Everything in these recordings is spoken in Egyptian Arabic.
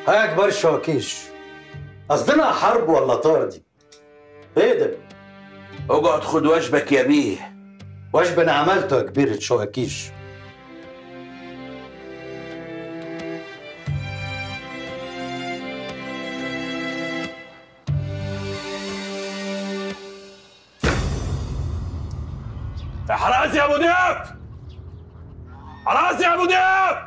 ها كبار الشواكيش قصدنا حرب ولا طاردي ايه ده اقعد خد واجبك يا بيه واجب انا عملته يا كبير الشواكيش يا حراس يا ابو ضياف حراس يا ابو ضياف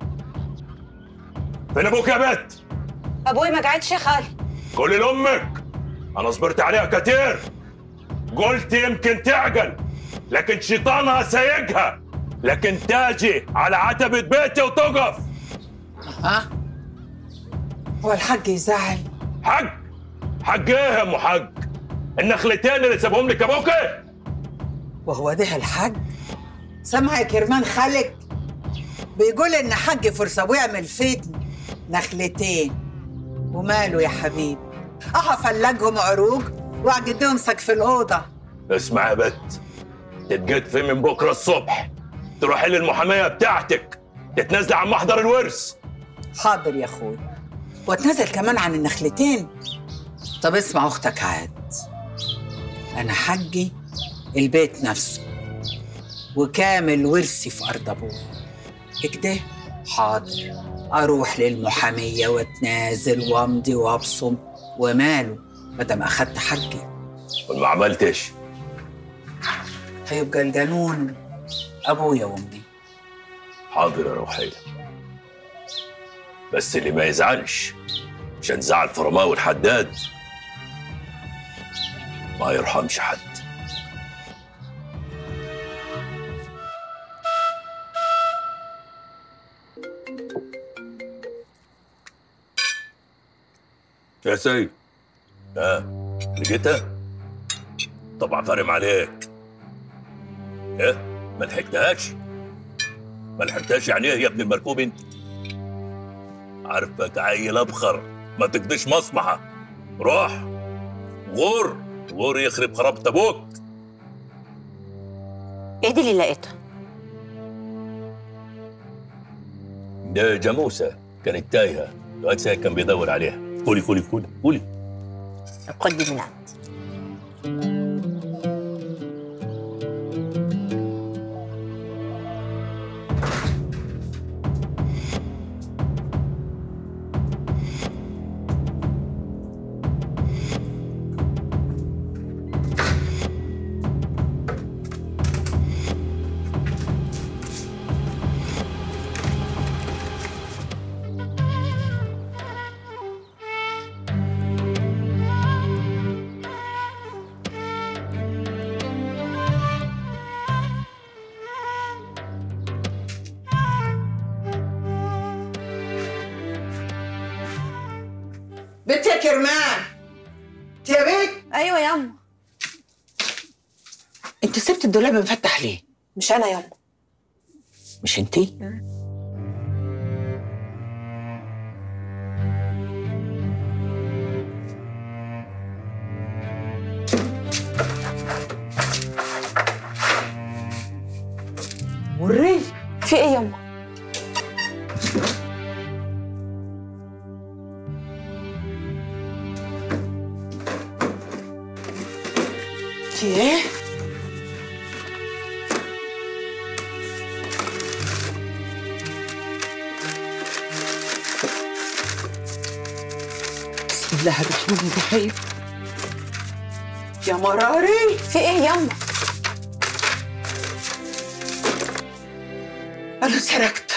فين ابوك يا بت ابوي ما قعدش يا خالي قولي لامك انا صبرت عليها كتير قلت يمكن تعقل لكن شيطانها سايقها لكن تاجي على عتبة بيتي وتقف ها هو الحاج يزعل حق حق ايه يا ام حق النخلتين اللي سابهم لك ابوك وهو ده الحاج سامع يا كرمان خالك بيقول ان حاج فرصه يعمل فتن نخلتين وماله يا حبيبي اه افلجهم عروج واعجدهم سقف الاوضه اسمع يا بت تتجدفي من بكره الصبح تروحي للمحاميه بتاعتك تتنازلي عن محضر الورث حاضر يا اخوي واتنازل كمان عن النخلتين طب اسمع اختك عاد انا حجي البيت نفسه وكامل ورثي في ارض ابويا كده حاضر اروح للمحاميه واتنازل وامضي وابصم وماله مادام اخدت حقي وما عملتش هيبقى القانون ابويا وامي حاضر يا روحية بس اللي ما يزعلش عشان زعل فرماوي الحداد ما يرحمش حد يا سيد ها لقيتها؟ طبعا فارم عليك ايه ما لحقتهاش ما لحقتهاش يعني ايه يا ابن المركوب انت عارفك عيل ابخر ما تقضيش مصلحه روح غور غور يخرب خرابة ابوك ايه دي اللي لقيتها ده جاموسه كانت تايهه الواد سيد كان بيدور عليها كولي كولي كولي كولي خد دي من عندي بنت يا كرمان انت يا بنت ايوه ياما انت سبت الدولاب مفتح ليه مش انا ياما مش انتي وريني في ايه ياما في ايه بسم الله الرحمن الرحيم يا مراري في ايه ياما انا سرقت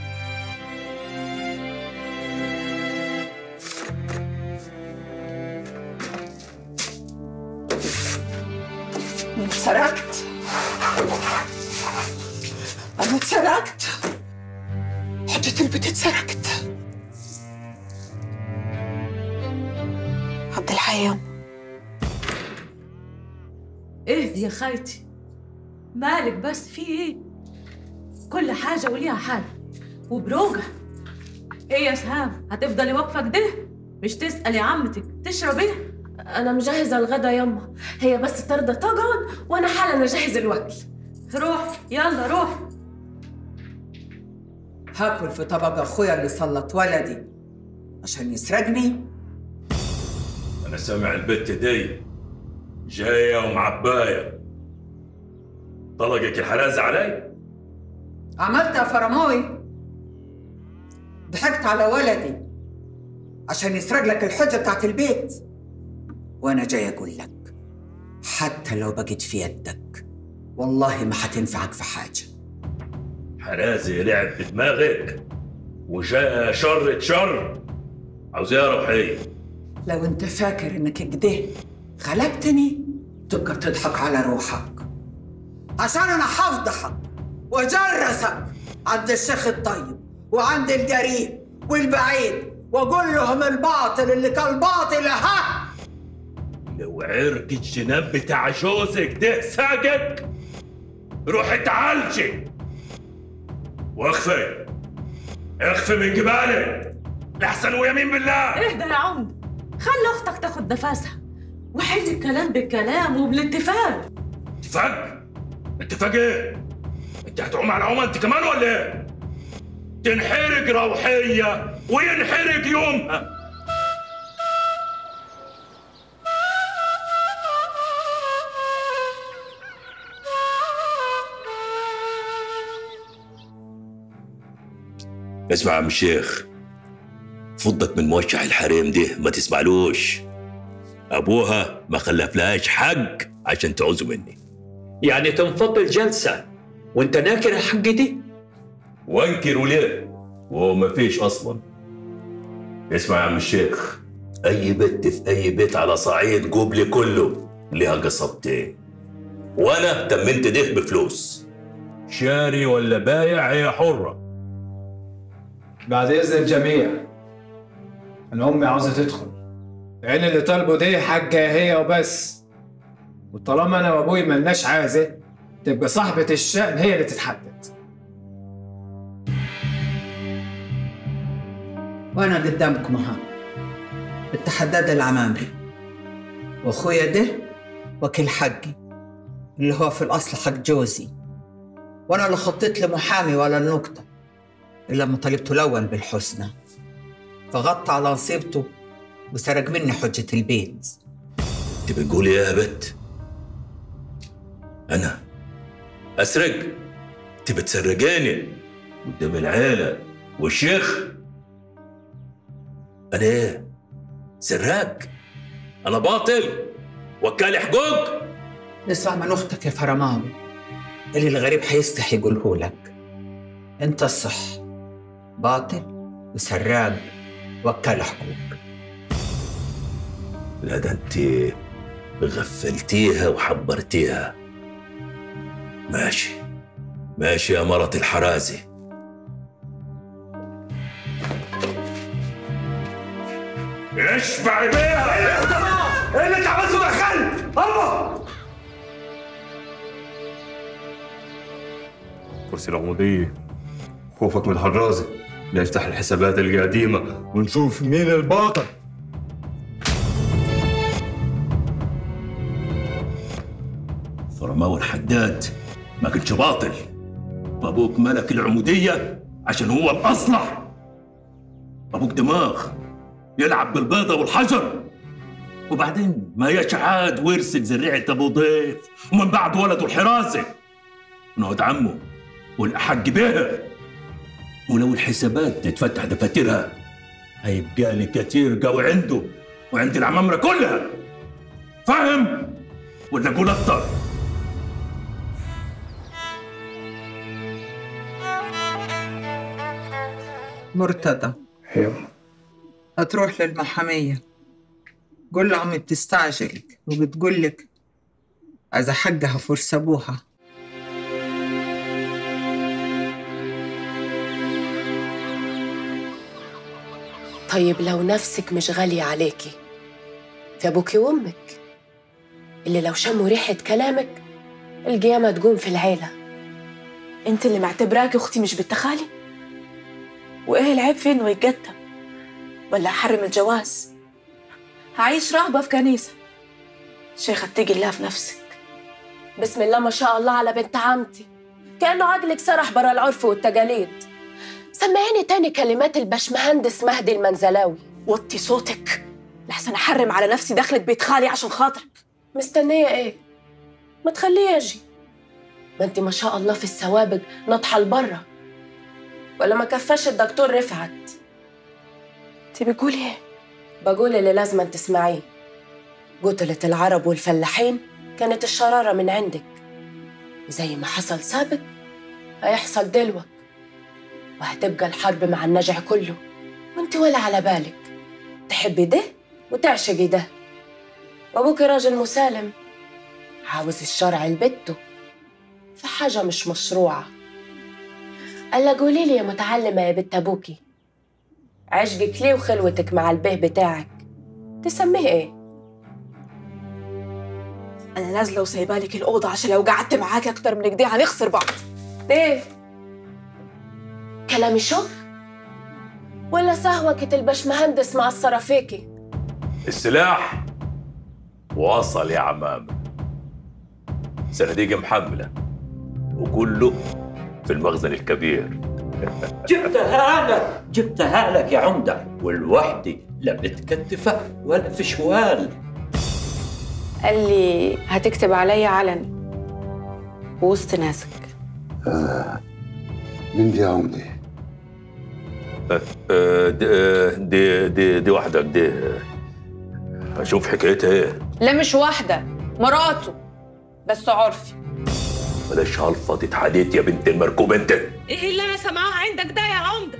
أنا سرقت أنا اتسرقت حطيت البيت اتسرقت عبد الحي ياما اهدي يا خايتي مالك بس في ايه كل حاجة وليها حل وبروجة ايه يا سهام هتفضلي واقفة كده مش تسألي عمتك تشرب ايه أنا مجهزة الغدا يما هي بس ترضى تقعد وأنا حالا أجهز الوكل روح يلا روح هاكل في طبق أخويا اللي سلط ولدي عشان يسرقني انا سامع البت دي جايه ومعبايه طلقك الحرازه علي عملت يا فرماوي ضحكت على ولدي عشان يسرق لك الحجة بتاعت البيت وأنا جاي أقول لك حتى لو بقيت في يدك والله ما حتنفعك في حاجة حرازه لعب بدماغك وجاء شر شر عاوز يا روحيه لو أنت فاكر إنك كده غلبتني تبقى بتضحك على روحك عشان أنا حفضحك وأجرسك عند الشيخ الطيب وعند القريب والبعيد وأقول لهم الباطل اللي كالباطل ها لو عرق الجناب بتاع جوزك ده ساقك روح اتعالجي واخفي اخفي من جبالك لحسن ويمين بالله اهدى يا عمد خلي اختك تاخد نفسها وحيد الكلام بالكلام وبالاتفاق اتفاق اتفاق ايه انت هتعوم على عومه انت كمان ولا ايه تنحرق روحيه وينحرق يومها اسمع يا عم الشيخ فضك من موشح الحريم ده ما تسمعلوش ابوها ما خلفلهاش حق عشان تعوزه مني يعني تنفضل جلسة وانت ناكر الحق دي وانكروا ليه وهو ما فيش اصلا اسمع يا عم الشيخ اي بنت في اي بيت على صعيد جوبلي كله ليها قصبتين وانا تمنت ده بفلوس شاري ولا بايع هي حره بعد إذن الجميع أنا أمي عاوزة تدخل لأن اللي طالبه دي حاجة هي وبس وطالما أنا وأبوي ملناش عازة تبقى صاحبة الشأن هي اللي تتحدد وأنا قدامكم أها التحداد العمامري وأخويا ده وكيل حقي اللي هو في الأصل حق جوزي وأنا اللي خطيت لمحامي ولا النقطة إلا لما طلبته الأول بالحسنى فغطى على نصيبته وسرق مني حجة البيت انت بتقول ايه يا بت انا اسرق انت بتسرقاني قدام العيله والشيخ انا ايه سراق انا باطل وكالي حقوق اسمع من أختك يا فرماوي اللي الغريب هيستحي يقوله لك أنت الصح باطل وسراق وكال حقوق لا ده انت غفلتيها وحبرتيها ماشي ماشي يا مرة الحرازي اشبعي بيها ايه اللي انت عملته ده خل الله كرسي العمودية خوفك من الحرازة نفتح الحسابات القديمة ونشوف مين الباطل فرماوي الحداد ما كنتش باطل وابوك ملك العمودية عشان هو الأصلح أبوك دماغ يلعب بالبيضة والحجر وبعدين ما يشعاد ورثة زريعة أبو ضيف ومن بعد ولده الحراسة نقعد عمه والأحق بيها ولو الحسابات تتفتح دفاترها هيبقى لي كتير قوي عنده وعند العمامرة كلها فاهم؟ ولا أقول أكتر؟ مرتضى أيوه هتروح للمحامية قول له عمي بتستعجل وبتقول لك عايزة حقها فرصة أبوها طيب لو نفسك مش غالية عليكي في أبوكي وأمك اللي لو شموا ريحة كلامك القيامة تقوم في العيلة انت اللي معتبراكي اختي مش بنت خالي وايه العيب في انه يتقدم ولا احرم الجواز هعيش رهبه في كنيسه شيخة اتقي الله في نفسك بسم الله ما شاء الله على بنت عمتي كأنه عقلك سرح برا العرف والتقاليد سمعيني تاني كلمات البشمهندس مهدي المنزلاوي وطي صوتك لحسن احرم على نفسي دخلة بيت خالي عشان خاطرك مستنية ايه؟ ما تخليه يجي ما انت ما شاء الله في السوابق ناطحة لبرا ولا ما كفاش الدكتور رفعت انت بتقولي ايه بقول اللي لازم تسمعيه قتلة العرب والفلاحين كانت الشرارة من عندك زي ما حصل سابق هيحصل دلوك وهتبقى الحرب مع النجع كله وانت ولا على بالك تحبي ده وتعشقي ده وابوك راجل مسالم عاوز الشرع لبته في حاجة مش مشروعة ألا قولي لي يا متعلمة يا بنت أبوكي عشقك ليه وخلوتك مع البيه بتاعك تسميه ايه؟ انا نازله وسايبالك الاوضه عشان لو قعدت معاكي اكتر من كده هنخسر بعض ايه؟ كلامي شك؟ ولا سهوكة البشمهندس مقصرة فيكي؟ السلاح وصل يا عمام صناديق محملة وكله في المخزن الكبير جبتها لك جبتها لك يا عمدة والوحدة لا متكتفة ولا في شوال قال لي هتكتب عليا علني وسط ناسك من دي عمدي آه، دي, آه، دي دي دي واحدة دي اشوف حكايتها ايه لا مش واحده مراته بس عرفي بلاش هلفة تتحديت يا بنت المركوب انت ايه اللي انا سامعاه عندك ده يا عمده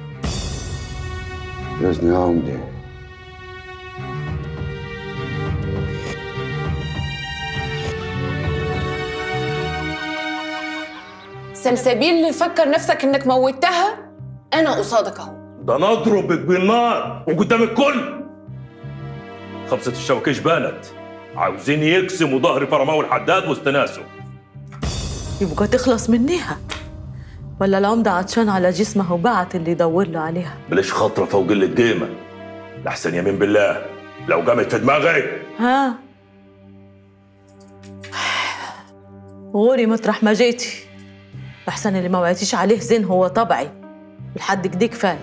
يا عمدي سلسبيل اللي فكر نفسك انك موتها انا قصادك اهو ده انا اضربك بالنار وقدام الكل خمسة الشوكيش بانت عاوزين يقسموا ظهر فرماو الحداد واستناسوا يبقى تخلص منيها ولا العمدة عطشان على جسمه وبعت اللي يدور له عليها بلاش خطرة فوق قلة قيمة لحسن يمين بالله لو قامت في دماغي ها غوري مطرح ما جيتي أحسن اللي ما وعيتيش عليه زين هو طبعي لحد كده كفاية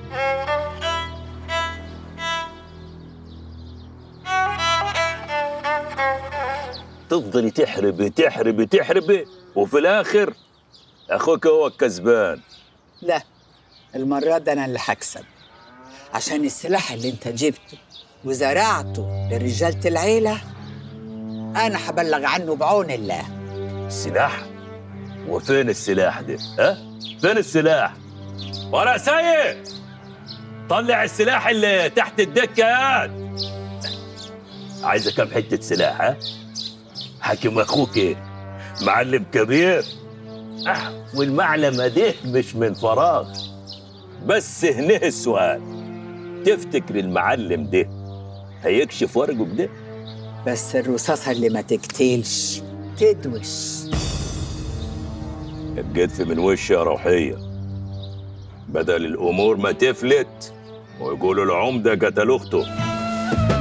تفضلي تحربي تحربي تحربي وفي الاخر اخوك هو الكسبان لا المرة دي أنا اللي هكسب عشان السلاح اللي أنت جبته وزرعته لرجالة العيلة أنا هبلغ عنه بعون الله السلاح وفين السلاح ده ها فين السلاح ورا سيد طلع السلاح اللي تحت الدكه يا عايزه كم حته سلاح ها حاكم اخوك ايه معلم كبير أه والمعلمه دي مش من فراغ بس هنا السؤال تفتكر المعلم ده هيكشف ورقه كده بس الرصاصة اللي ما تقتلش تدوش الجدف من وش يا روحية بدل الأمور ما تفلت ويقولوا العمدة قتل أخته